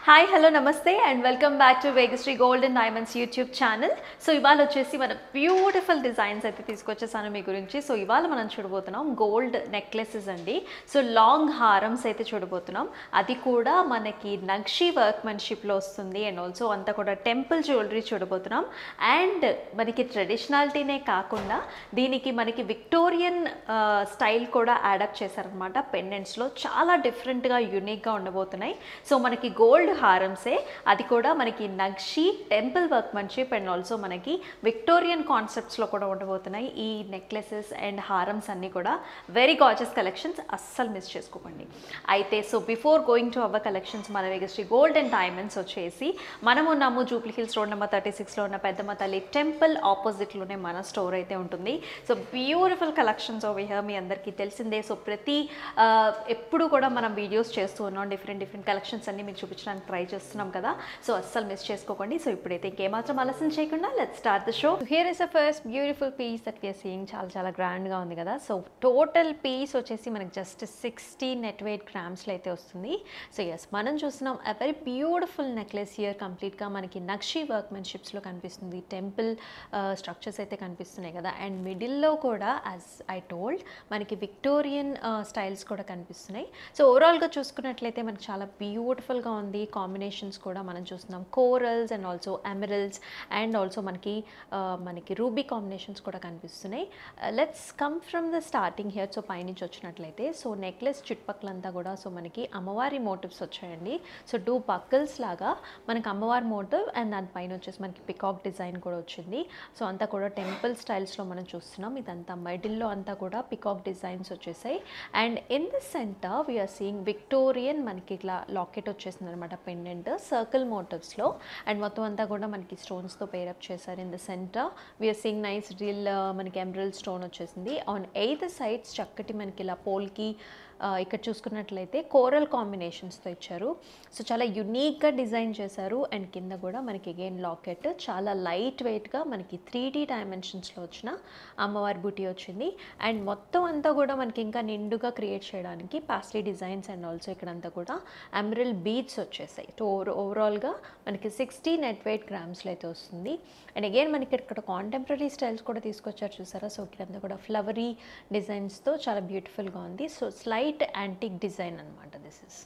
hi hello namaste and welcome back to Vegasri gold and diamonds YouTube channel so ఇవాళ వచ్చేసి మన beautiful designs అయితే తీసుకొచ్చేసాను మీ గురించి సో ఇవాళ మనం చూడబోతున్నాం గోల్డ్ నెక్లెసెస్ అండి సో లాంగ్ హారమ్స్ అయితే చూడబోతున్నాం అది కూడా మనకి నక్షి వర్క్మెన్షిప్లో వస్తుంది అండ్ ఆల్సో అంతా కూడా టెంపుల్ జ్యువెలరీ చూడబోతున్నాం అండ్ మనకి ట్రెడిషనాలిటీనే కాకుండా దీనికి మనకి విక్టోరియన్ స్టైల్ కూడా యాడప్ చేశారనమాట పెండెంట్స్లో చాలా డిఫరెంట్గా యూనిక్గా ఉండబోతున్నాయి సో మనకి గోల్డ్ హారమ్సే అది కూడా మనకి nakshi temple workmanship and also మనకి విక్టోరియన్ కాన్సెప్ట్స్లో కూడా ఉండబోతున్నాయి ఈ నెక్లెసెస్ అండ్ హారమ్స్ అన్నీ కూడా వెరీ గాజెస్ కలెక్షన్స్ అస్సలు మిస్ చేసుకోకండి అయితే so before going to our collections మన వేగశ్రీ గోల్డ్ అండ్ డైమండ్స్ వచ్చేసి మనం ఉన్నాము Jubilee Hills road number thirty సిక్స్లో ఉన్న పెద్దమ్మ తల్లి టెంపుల్ ఆపోజిట్లోనే మన స్టోర్ అయితే ఉంటుంది so beautiful collections over here మీ అందరికీ తెలిసిందే సో ప్రతి ఆ, ఎప్పుడు కూడా మనం వీడియోస్ చేస్తూ ఉన్నాం డిఫరెంట్ డిఫరెంట్ కలెక్షన్స్ అన్ని మీకు చూపించడానికి ట్రై చేస్తున్నాం కదా సో అస్సలు మిస్ చేసుకోకండి సో ఇప్పుడైతే ఇంకేమాత్రం ఆలస్యం చేయకుండా let start the show here is a first beautiful piece that we are seeing చాలా చాలా గ్రాండ్గా ఉంది కదా సో టోటల్ పీస్ వచ్చేసి మనకి జస్ట్ సిక్స్టీ నెట్ వెయిట్ గ్రామ్స్లో అయితే వస్తుంది సో ఎస్ మనం చూస్తున్నాం a very beautiful necklace here కంప్లీట్గా మనకి నక్షి వర్క్మెన్షిప్స్లో కనిపిస్తుంది టెంపుల్ స్ట్రక్చర్స్ అయితే కనిపిస్తున్నాయి కదా అండ్ మిడిల్లో కూడా యాజ్ ఐ టోల్డ్ మనకి విక్టోరియన్ స్టైల్స్ కూడా కనిపిస్తున్నాయి సో ఓవరాల్గా చూసుకున్నట్లయితే మనకి చాలా బ్యూటిఫుల్గా ఉంది కాంబినేషన్స్ కూడా మనం చూస్తున్నాం corals and also emeralds and also మనకి ఆ, మనకి రూబీ కాంబినేషన్స్ కూడా కనిపిస్తున్నాయి let's come from the starting here so పైనుంచి వచ్చినట్లయితే సో నెక్లెస్ చుట్టుపక్కలంతా కూడా సో మనకి అమ్మవారి మోటివ్స్ వచ్చాయండి సో టూ బక్కల్స్ లాగా మనకి అమ్మవారి మోటివ్ అండ్ దానిపైన వచ్చేసి మనకి పికాక్ డిజైన్ కూడా వచ్చింది సో అంతా కూడా టెంపుల్ స్టైల్స్లో మనం చూస్తున్నాం ఇదంతా మిడిల్లో అంతా కూడా పికాక్ డిజైన్స్ వచ్చేసాయి and in the centre we are seeing Victorian మనకి ఇట్లా లాకెట్ వచ్చేసింది అనమాట పెండెంట్ సర్కిల్ మోటివ్స్లో అండ్ మొత్తం అంతా కూడా మనకి స్టోన్స్తో పేరప్ చేశారు in the centre we are seeing nice రిల్ మనకి ఎమరల్ స్టోన్ వచ్చేసింది ఆన్ ఎయిత్ సైడ్స్ చక్కటి మనకి ఇలా పోల్కి ఆ, ఇక్కడ చూసుకున్నట్లయితే కోరల్ కాంబినేషన్స్తో ఇచ్చారు సో చాలా యునీక్గా డిజైన్ చేశారు అండ్ కింద కూడా మనకి అగైన్ లాకెట్ చాలా లైట్ వెయిట్గా మనకి త్రీ డీ డైమెన్షన్స్లో వచ్చిన అమ్మవారి బుటీ వచ్చింది అండ్ మొత్తం అంతా కూడా మనకి ఇంకా నిండుగా క్రియేట్ చేయడానికి పాస్లీ డిజైన్స్ అండ్ ఆల్సో ఇక్కడంతా కూడా ఎమరల్ బీడ్స్ వచ్చేసాయి సో ఓవరాల్గా మనకి సిక్స్టీ నెట్ వెయిట్ గ్రామ్స్లో అయితే వస్తుంది అండ్ అగైన్ మనకి ఇక్కడ కాంటెంపరీ స్టైల్స్ కూడా తీసుకొచ్చారు చూసారా సో ఇక్కడంతా కూడా ఫ్లవరీ డిజైన్స్తో చాలా బ్యూటిఫుల్గా ఉంది సో స్లైట్ యాంటిక్ డిజైన్ అనమాట this is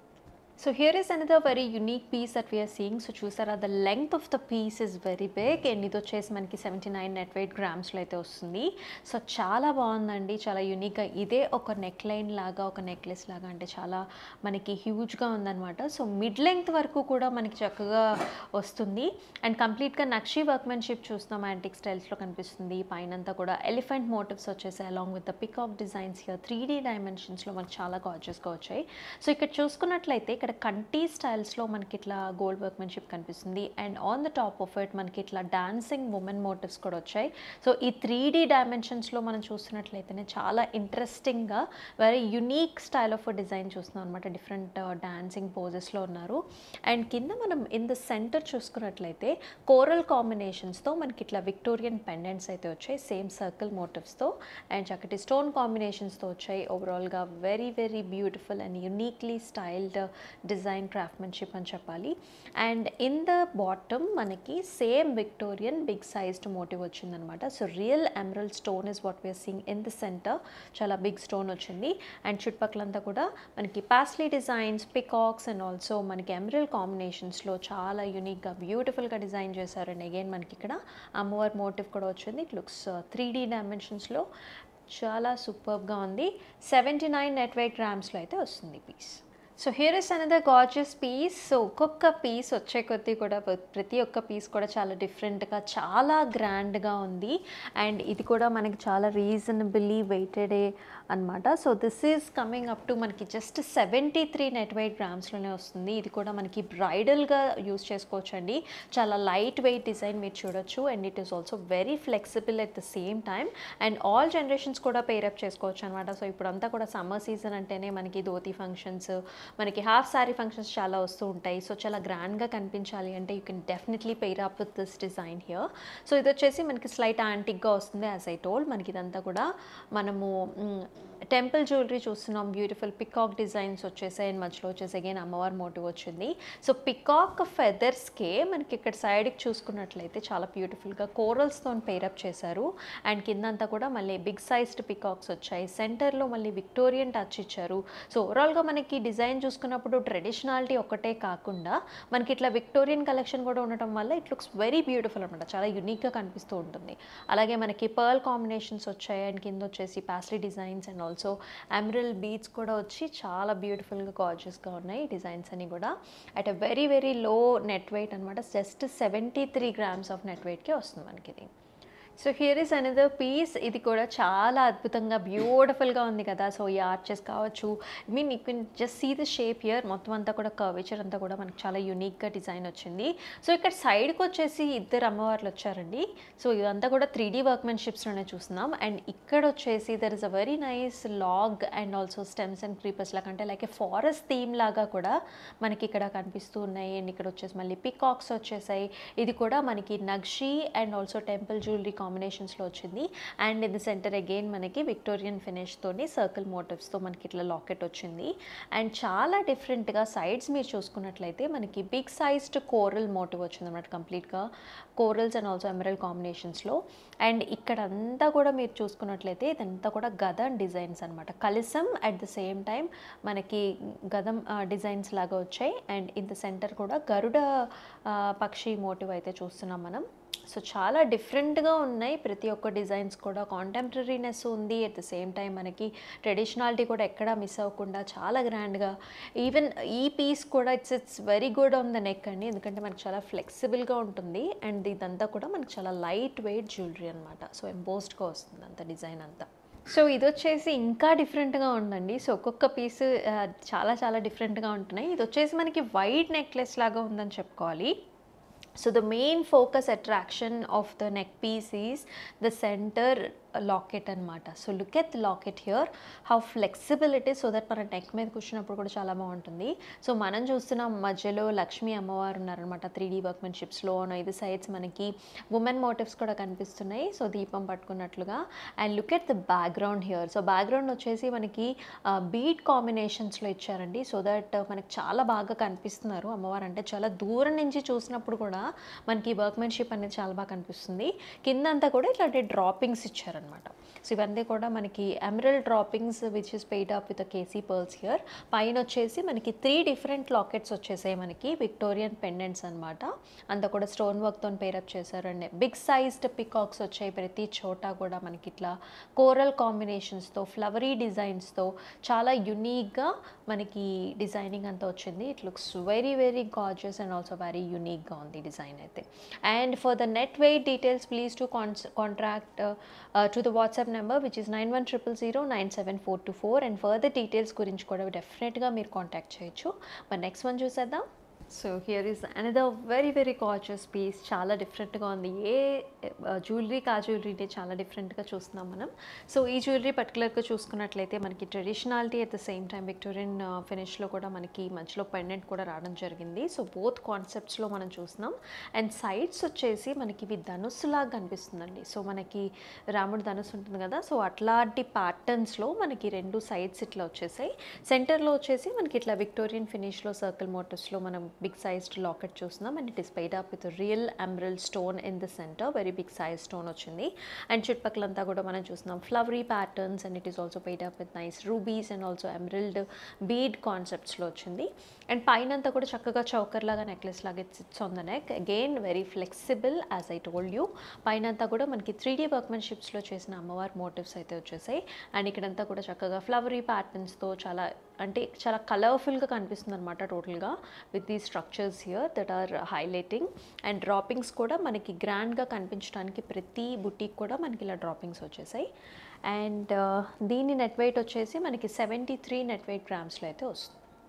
so here is another very unique piece that we are seeing so చూసారా the length of the piece is very big and ఇది వచ్చేసి మనకి సెవెంటీ నైన్ నెట్ వెయిట్ గ్రామ్స్లో అయితే వస్తుంది సో చాలా బాగుందండి చాలా యూనిక్గా ఇదే ఒక నెక్ లైన్ లాగా ఒక నెక్లెస్ లాగా అంటే చాలా మనకి హ్యూజ్గా ఉందన్నమాట సో మిడ్ లెంగ్త్ వరకు కూడా మనకి చక్కగా వస్తుంది అండ్ కంప్లీట్గా నక్షి వర్క్మెన్షిప్ చూస్తున్నాం యాంటిక్ స్టైల్స్లో కనిపిస్తుంది పైనంతా కూడా ఎలిఫెంట్ మోటివ్స్ వచ్చేసాయి along with the peacock designs here three D డైమెన్షన్స్లో మనకి చాలా గార్జెస్గా వచ్చాయి సో ఇక్కడ చూసుకున్నట్లయితే ఇక్కడ కంటీ స్టైల్స్లో మనకి ఇట్లా గోల్డ్ వర్క్మెన్షిప్ కనిపిస్తుంది and on the top of it మనకి ఇట్లా డాన్సింగ్ ఉమెన్ మోటివ్స్ కూడా వచ్చాయి సో ఈ త్రీ డీ డైమెన్షన్స్లో మనం చూస్తున్నట్లయితేనే చాలా ఇంట్రెస్టింగ్గా very unique style of design చూస్తున్నాం అనమాట డిఫరెంట్ డాన్సింగ్ పోజెస్లో ఉన్నారు అండ్ కింద మనం ఇన్ ద సెంటర్ చూసుకున్నట్లయితే కోరల్ కాంబినేషన్స్తో మనకి ఇట్లా విక్టోరియన్ పెండెంట్స్ అయితే వచ్చాయి సేమ్ సర్కిల్ మోటివ్స్తో అండ్ చక్కటి స్టోన్ కాంబినేషన్స్తో వచ్చాయి ఓవరాల్గా very very beautiful and uniquely styled design craftsmanship అని చెప్పాలి అండ్ ఇన్ ద బాటమ్ మనకి same Victorian big sized motif వచ్చిందనమాట so real emerald stone is what we are seeing in the centre చాలా బిగ్ స్టోన్ వచ్చింది and చుట్టుపక్కలంతా కూడా మనకి paisley designs peacocks and also మనకి ఎమరల్ కాంబినేషన్స్లో చాలా యూనిక్గా బ్యూటిఫుల్గా డిజైన్ చేశారు అండ్ అగైన్ మనకి ఇక్కడ అమ్మవారి మోటివ్ కూడా వచ్చింది ఇట్ లుక్స్ త్రీ డీ డైమెన్షన్స్లో చాలా సూపర్గా ఉంది సెవెంటీ నైన్ నెట్ వెయిట్ గ్రామ్స్లో అయితే వస్తుంది piece so here is another gorgeous piece so ఒక్కొక్క పీస్ వచ్చే కొద్దీ కూడా ప్ర- ప్రతి ఒక్క పీస్ కూడా చాలా డిఫరెంట్గా చాలా గ్రాండ్గా ఉంది అండ్ ఇది కూడా మనకి చాలా రీజనబుల్లీ వెయిటెడే అనమాట so this is coming up to మనకి just seventy three net weight గ్రామ్స్లోనే వస్తుంది ఇది కూడా మనకి బ్రైడల్గా యూస్ చేసుకోవచ్చు అండి చాలా లైట్ వెయిట్ డిజైన్ మీరు చూడొచ్చు and it is also very flexible at the same time and all generations కూడా పేరప్ చేసుకోవచ్చు అనమాట సో ఇప్పుడంతా కూడా సమ్మర్ సీజన్ అంటేనే మనకి ధోతి ఫంక్షన్స్ మనకి హాఫ్ సారీ ఫంక్షన్స్ చాలా వస్తూ ఉంటాయి సో చాలా గ్రాండ్గా కనిపించాలి అంటే you can definitely pair up with this design here so ఇది వచ్చేసి మనకి స్లైట్ యాంటిక్గా వస్తుంది యాజ్ ఐ టోల్డ్ మనకి ఇదంతా కూడా మనము టెంపుల్ జ్యువెలరీ చూస్తున్నాం బ్యూటిఫుల్ పికాక్ డిజైన్స్ వచ్చేసాయి అండ్ మధ్యలో వచ్చేసి అగైన్ అమ్మవారి మోటివ్ వచ్చింది సో పికాక్ ఫెదర్స్కే మనకి ఇక్కడ సైడ్కి చూసుకున్నట్లయితే చాలా బ్యూటిఫుల్గా కోరల్స్తో పేరప్ చేశారు అండ్ కిందంతా కూడా మళ్ళీ బిగ్ సైజ్డ్ పికాక్స్ వచ్చాయి సెంటర్లో మళ్ళీ విక్టోరియన్ టచ్ ఇచ్చారు సో ఓవరాల్గా మనకి డిజైన్ చూసుకున్నప్పుడు ట్రెడిషనాలిటీ ఒక్కటే కాకుండా మనకి ఇట్లా విక్టోరియన్ కలెక్షన్ కూడా ఉండటం వల్ల ఇట్ లుక్స్ వెరీ బ్యూటిఫుల్ అనమాట చాలా యూనిక్గా కనిపిస్తూ ఉంటుంది అలాగే మనకి పర్ల్ కాంబినేషన్స్ వచ్చాయి అండ్ కింద వచ్చేసి paisley designs and also emerald beads కూడా వచ్చి చాలా బ్యూటిఫుల్గా గార్జియస్గా ఉన్నాయి డిజైన్స్ అని కూడా at a very very low net weight అనమాట just seventy three grams of net వెయిట్కే వస్తుంది మనకి ఇది so here is another piece ఇది కూడా చాలా అద్భుతంగా బ్యూటిఫుల్గా ఉంది కదా సో ఈ ఆర్చెస్ కావచ్చు mean you can just see the shape here మొత్తం అంతా కూడా కర్వేచర్ అంతా కూడా మనకి చాలా యూనిక్గా డిజైన్ వచ్చింది సో ఇక్కడ సైడ్కి వచ్చేసి ఇద్దరు అమ్మవార్లు వచ్చారండి సో ఇదంతా కూడా త్రీ డీ వర్క్మెన్షిప్స్లోనే చూస్తున్నాం అండ్ ఇక్కడ వచ్చేసి there is a very nice log and also stems and creepers లాగా అంటే లైక్ ఏ ఫారెస్ట్ థీమ్ లాగా కూడా మనకి ఇక్కడ కనిపిస్తూ ఉన్నాయి అండ్ ఇక్కడ వచ్చేసి మళ్ళీ పికాక్స్ వచ్చేసాయి ఇది కూడా మనకి nakshi and also temple jewellery కాంబినేషన్స్లో వచ్చింది and in the centre again మనకి విక్టోరియన్ ఫినిష్తోని సర్కిల్ మోటివ్స్తో మనకి ఇట్లా లాకెట్ వచ్చింది అండ్ చాలా డిఫరెంట్గా సైడ్స్ మీరు చూసుకున్నట్లయితే మనకి బిగ్ సైజ్డ్ కోరల్ మోటివ్ వచ్చింది అనమాట కంప్లీట్గా కోరల్స్ అండ్ ఆల్సో ఎమరల్ కాంబినేషన్స్లో అండ్ ఇక్కడ అంతా కూడా మీరు చూసుకున్నట్లయితే ఇదంతా కూడా గదం డిజైన్స్ అనమాట కలిసం అట్ ద సేమ్ టైం మనకి గదం డిజైన్స్ లాగా వచ్చాయి అండ్ ఇన్ ద సెంటర్ కూడా గరుడ ఆ, పక్షి మోటివ్ అయితే చూస్తున్నాం మనం సో చాలా డిఫరెంట్గా ఉన్నాయి ప్రతి ఒక్క డిజైన్స్ కూడా కాంటెంపరీనెస్ ఉంది అట్ ద సేమ్ టైం మనకి ట్రెడిషనాలిటీ కూడా ఎక్కడా మిస్ అవ్వకుండా చాలా గ్రాండ్గా ఈవెన్ ఈ పీస్ కూడా it's it's very good on the neck అండి ఎందుకంటే మనకి చాలా ఫ్లెక్సిబుల్గా ఉంటుంది అండ్ ఇదంతా కూడా మనకి చాలా లైట్ వెయిట్ జ్యువెలరీ అనమాట సో ఎంబోస్డ్గా వస్తుంది అంత డిజైన్ అంతా సో ఇది వచ్చేసి ఇంకా డిఫరెంట్గా ఉందండి సో ఒక్కొక్క పీస్ చాలా చాలా డిఫరెంట్గా ఉంటున్నాయి ఇది వచ్చేసి మనకి వైట్ నెక్లెస్ లాగా ఉందని చెప్పుకోవాలి So the main focus attraction of the neck piece is the center locket అనమాట so look at locket here how flexible it is so that మన నెక్ మీద కూర్చున్నప్పుడు కూడా చాలా బాగుంటుంది సో మనం చూస్తున్నాం మధ్యలో లక్ష్మీ అమ్మవారు ఉన్నారనమాట త్రీ డీ వర్క్మెన్షిప్స్లో ఇది సైడ్స్ మనకి ఉమెన్ మోటివ్స్ కూడా కనిపిస్తున్నాయి సో దీపం పట్టుకున్నట్లుగా and look at the background here so background వచ్చేసి మనకి బీట్ కాంబినేషన్స్లో ఇచ్చారండి సో దట్ మనకి చాలా బాగా కనిపిస్తున్నారు అమ్మవారు అంటే చాలా దూరం నుంచి చూసినప్పుడు కూడా మనకి వర్క్మెన్షిప్ అనేది చాలా బాగా కనిపిస్తుంది కింద అంతా కూడా ఇట్లాంటి డ్రాపింగ్స్ ఇచ్చారనమాట సో ఇవన్నీ కూడా మనకి emerald droppings which is paired up with keshi pearls here పైన వచ్చేసి మనకి త్రీ డిఫరెంట్ లాకెట్స్ వచ్చేసాయి మనకి విక్టోరియన్ పెండెంట్స్ అనమాట అంతా కూడా స్టోన్ వర్క్తో పేరప్ చేశారు అండ్ బిగ్ సైజ్డ్ పికాక్స్ వచ్చాయి ప్రతి చోట కూడా మనకి ఇట్లా కోరల్ కాంబినేషన్స్తో ఫ్లవరీ డిజైన్స్తో చాలా యునీక్గా మనకి డిజైనింగ్ అంతా వచ్చింది it looks very very gorgeous and also very యునీక్గా ఉంది డిజైన్ అయితే and for the net weight details please to contract to the WhatsApp number which is nine one triple zero nine seven four two four and further details గురించి కూడా డెఫినెట్గా మీరు contact చేయొచ్చు మరి next one చూసేద్దాం so here is another very very gorgeous piece చాలా డిఫరెంట్గా ఉంది ఏ జ్యువెలరీ కా జ్యువెలరీని చాలా డిఫరెంట్గా చూస్తున్నాం మనం సో ఈ జ్యువెలరీ పర్టికులర్గా చూసుకున్నట్లయితే మనకి traditionality at the same time Victorian ఫినిష్లో కూడా మనకి మధ్యలో పెండెంట్ కూడా రావడం జరిగింది సో బోత్ కాన్సెప్ట్స్లో మనం చూస్తున్నాం అండ్ సైడ్స్ వచ్చేసి మనకి ఇవి ధనుస్సులాగా కనిపిస్తుందండి సో మనకి రాముడు ధనుసు ఉంటుంది కదా సో అట్లాంటి ప్యాటర్న్స్లో మనకి రెండు సైడ్స్ ఇట్లా వచ్చేసాయి సెంటర్లో వచ్చేసి మనకి ఇట్లా విక్టోరియన్ ఫినిష్లో సర్కిల్ మోటివ్స్లో మనం బిగ్ సైజ్డ్ లాకెట్ చూస్తున్నాం and it is paired up with real emerald stone in the centre very big size stone వచ్చింది అండ్ చుట్టుపక్కలంతా కూడా మనం చూస్తున్నాం flowery patterns and it is also paired up with nice rubies and also emerald bead కాన్సెప్ట్స్లో వచ్చింది and పైన అంతా కూడా చక్కగా చౌకర్ లాగా నెక్లెస్ లాగా it's on the neck again very flexible as I told you పైన అంతా కూడా మనకి త్రీ డీ వర్క్మెన్షిప్స్లో చేసిన అమ్మవారి మోటివ్స్ అయితే వచ్చేసాయి అండ్ ఇక్కడంతా కూడా చక్కగా ఫ్లవరీ ప్యాటర్న్స్తో చాలా అంటే చాలా కలర్ఫుల్గా కనిపిస్తుంది అనమాట టోటల్గా with the structures here that are highlighting and droppings కూడా మనకి గ్రాండ్గా కనిపించడానికి ప్రతి బుటీక్ కూడా మనకి ఇలా డ్రాపింగ్స్ వచ్చేసాయి అండ్ దీని నెట్ వెయిట్ వచ్చేసి మనకి సెవెంటీ త్రీ నెట్ వెయిట్ గ్రామ్స్లో అయితే వస్తుంది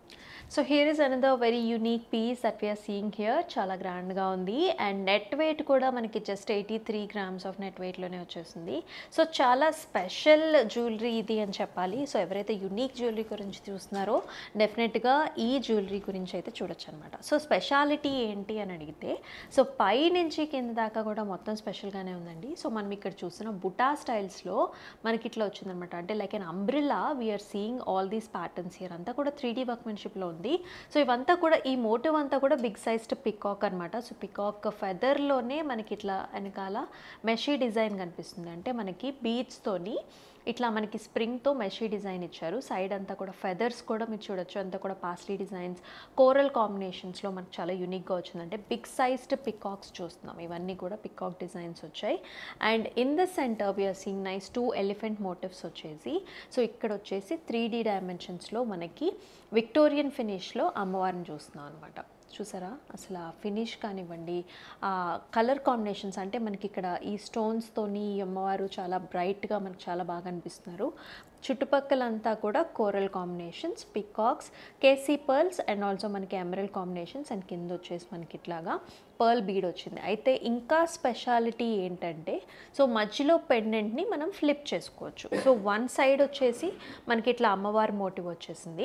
so here is another very unique piece that we are seeing here చాలా గ్రాండ్గా ఉంది అండ్ నెట్ వెయిట్ కూడా మనకి just eighty three grams of net వెయిట్లోనే వచ్చేసింది సో చాలా స్పెషల్ జ్యువెలరీ ఇది అని చెప్పాలి సో ఎవరైతే యునీక్ జ్యువెలరీ గురించి చూస్తున్నారో డెఫినెట్గా ఈ జ్యువెలరీ గురించి అయితే చూడొచ్చు అనమాట సో స్పెషాలిటీ ఏంటి అని అడిగితే సో పై నుంచి కింద దాకా కూడా మొత్తం స్పెషల్గానే ఉందండి సో మనం ఇక్కడ చూస్తున్న బుటా స్టైల్స్లో మనకి ఇట్లా వచ్చిందనమాట అంటే like an umbrella we are seeing all these patterns here అంతా కూడా త్రీ డీ వర్క్మెన్షిప్లో ఉంది సో ఇవంతా కూడా ఈ మోటివ్ అంతా కూడా బిగ్ సైజ్డ్ పికాక్ అనమాట సో పికాక్ ఫెదర్లోనే మనకి ఇట్లా వెనకాల మెషీ డిజైన్ కనిపిస్తుంది అంటే మనకి బీడ్స్తోని ఇట్లా మనకి స్ప్రింగ్తో మెషీ డిజైన్ ఇచ్చారు సైడ్ అంతా కూడా ఫెదర్స్ కూడా మీరు చూడొచ్చు అంతా కూడా పాస్లీ డిజైన్స్ కోరల్ కాంబినేషన్స్లో మనకు చాలా యూనిక్గా వచ్చింది అంటే బిగ్ సైజ్డ్ పికాక్స్ చూస్తున్నాం ఇవన్నీ కూడా పికాక్ డిజైన్స్ వచ్చాయి and in the centre we are seeing nice two elephant motifs వచ్చేసి సో ఇక్కడ వచ్చేసి త్రీ డీ డైమెన్షన్స్లో మనకి విక్టోరియన్ ఫినిష్లో అమ్మవారిని చూస్తున్నాం అనమాట చూసారా అసలు ఆ ఫినిష్ కానివ్వండి ఆ కలర్ కాంబినేషన్స్ అంటే మనకి ఇక్కడ ఈ స్టోన్స్తోని ఈ అమ్మవారు చాలా బ్రైట్గా మనకు చాలా బాగా అనిపిస్తున్నారు చుట్టుపక్కలంతా కూడా coral combinations peacocks keshi pearls and also మనకి ఎమరల్ కాంబినేషన్స్ అండ్ కింద వచ్చేసి మనకి ఇట్లాగా పర్ల్ బీడ్ వచ్చింది అయితే ఇంకా స్పెషాలిటీ ఏంటంటే సో మధ్యలో పెండెంట్ని మనం ఫ్లిప్ చేసుకోవచ్చు సో వన్ సైడ్ వచ్చేసి మనకి ఇట్లా అమ్మవారి మోటివ్ వచ్చేసింది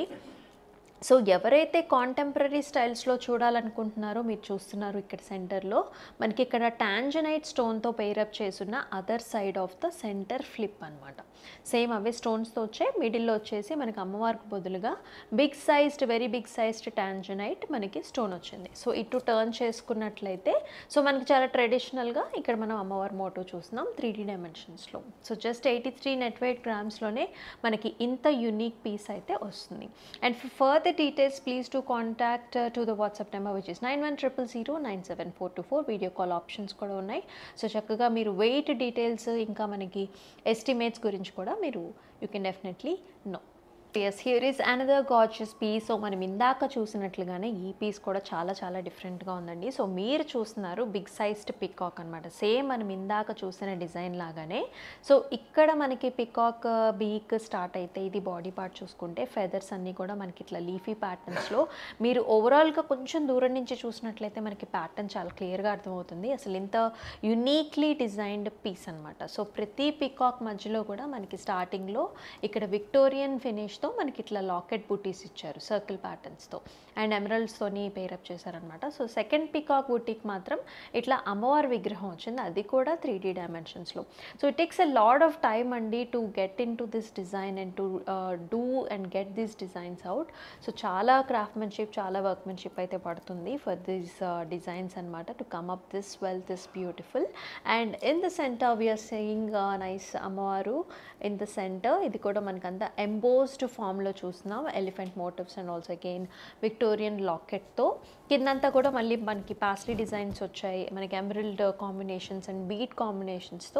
సో ఎవరైతే కాంటెంపరీ స్టైల్స్లో చూడాలనుకుంటున్నారో మీరు చూస్తున్నారు ఇక్కడ సెంటర్లో మనకి ఇక్కడ టాంజనైట్ స్టోన్తో పేరప్ చేసున్న other side of the centre flip అనమాట సేమ్ అవే స్టోన్స్తో వచ్చే మిడిల్లో వచ్చేసి మనకి అమ్మవారికి బదులుగా big sized very big sized tanzanite మనకి స్టోన్ వచ్చింది సో ఇటు టర్న్ చేసుకున్నట్లయితే సో మనకి చాలా ట్రెడిషనల్గా ఇక్కడ మనం అమ్మవారి మోటో చూస్తున్నాం త్రీ డీ డైమెన్షన్స్లో so just eighty three net weight గ్రామ్స్లోనే మనకి ఇంత యూనిక్ పీస్ అయితే వస్తుంది and further details, please do contact uh, to the WhatsApp number which is nine one triple zero nine seven four two four video call options కూడా ఉన్నాయి so చక్కగా మీరు wait details ఇంకా మనకి ఎస్టిమేట్స్ గురించి కూడా మీరు you can definitely know yes here is another gorgeous piece so మనం ఇందాక చూసినట్లుగానే ఈ పీస్ కూడా చాలా చాలా డిఫరెంట్గా ఉందండి సో మీరు చూస్తున్నారు బిగ్ సైజ్డ్ పికాక్ అనమాట సేమ్ మనం ఇందాక చూసిన డిజైన్ లాగానే సో ఇక్కడ మనకి పికాక్ బీక్ స్టార్ట్ అయితే ఇది బాడీ పార్ట్ చూసుకుంటే ఫెదర్స్ అన్నీ కూడా మనకి ఇట్లా లీఫీ ప్యాటర్న్స్లో మీరు ఓవరాల్గా కొంచెం దూరం నుంచి చూసినట్లయితే మనకి ప్యాటర్న్ చాలా క్లియర్గా అర్థమవుతుంది అసలు ఇంత యునీక్లీ డిజైన్డ్ పీస్ అనమాట సో ప్రతి పికాక్ మధ్యలో కూడా మనకి స్టార్టింగ్లో ఇక్కడ విక్టోరియన్ ఫినిష్తో మనకి ఇట్లా లాకెట్ బూటీస్ ఇచ్చారు సర్కిల్ ప్యాటర్న్స్తో అండ్ ఎమరల్డ్స్తోని పేరప్ చేశారనమాట సో సెకండ్ పికాక్ బూటీకి మాత్రం ఇట్లా అమ్మవారి విగ్రహం వచ్చింది అది కూడా త్రీ డీ డైమెన్షన్స్లో so it takes a lot of time అండి to get in to this design and to do and get these designs out so చాలా క్రాఫ్ట్మెన్షిప్ చాలా వర్క్మెన్షిప్ అయితే పడుతుంది ఫర్ దీస్ డిజైన్స్ అనమాట to come up this well this beautiful and in the centre we are saying nice అమ్మవారు in the centre ఇది కూడా మనకంతా embossed ఫామ్లో చూస్తున్నాం elephant motifs and also again Victorian లాకెట్తో కిందంతా కూడా మళ్ళీ మనకి పాస్లీ డిజైన్స్ వచ్చాయి మనకి ఎమరల్డ్ కాంబినేషన్స్ అండ్ బీట్ కాంబినేషన్స్తో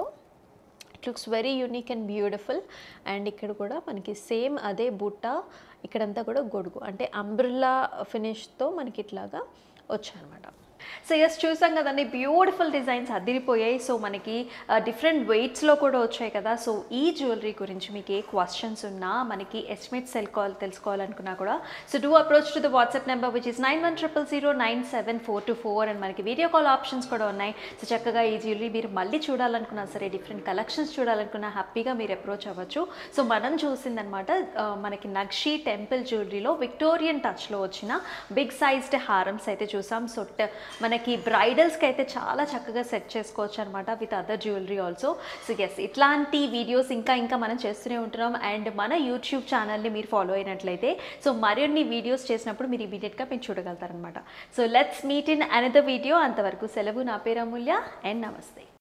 it looks very unique and beautiful and ఇక్కడ కూడా మనకి సేమ్ అదే బుట్ట ఇక్కడంతా కూడా గొడుగు అంటే అంబ్రిల్లా ఫినిష్తో మనకి ఇట్లాగా వచ్చాయన్నమాట సో ఎస్ చూసాం కదండి బ్యూటిఫుల్ డిజైన్స్ అదిరిపోయాయి సో మనకి డిఫరెంట్ వెయిట్స్లో కూడా వచ్చాయి కదా సో ఈ జ్యువెలరీ గురించి మీకు ఏ క్వశ్చన్స్ ఉన్నా మనకి ఎస్టిమేట్స్ తెలుసుకోవాలి తెలుసుకోవాలనుకున్నా కూడా so do approach to the WhatsApp number which is nine one triple zero nine seven four two four and మనకి వీడియో కాల్ ఆప్షన్స్ కూడా ఉన్నాయి సో చక్కగా ఈ జ్యువెలరీ మీరు మళ్ళీ చూడాలనుకున్నా సరే డిఫరెంట్ కలెక్షన్స్ చూడాలనుకున్నా హ్యాపీగా మీరు అప్రోచ్ అవ్వచ్చు సో మనం చూసిందనమాట ఆ, మనకి నక్షి టెంపుల్ జ్యువెలరీలో విక్టోరియన్ టచ్లో వచ్చిన బిగ్ సైజ్డ్ హారమ్స్ అయితే చూసాం సో ట- మనకి బ్రైడల్స్కి అయితే చాలా చక్కగా సెట్ చేసుకోవచ్చు అనమాట with other jewellery also so yes ఇట్లాంటి వీడియోస్ ఇంకా ఇంకా మనం చేస్తూనే ఉంటున్నాం అండ్ మన యూట్యూబ్ ఛానల్ని మీరు ఫాలో అయినట్లయితే సో మరిన్ని వీడియోస్ చేసినప్పుడు మీరు ఇమీడియట్గా మీరు చూడగలుగుతారనమాట so let's meet in another video అంతవరకు సెలవు నా పేరు అమూల్య అండ్ నమస్తే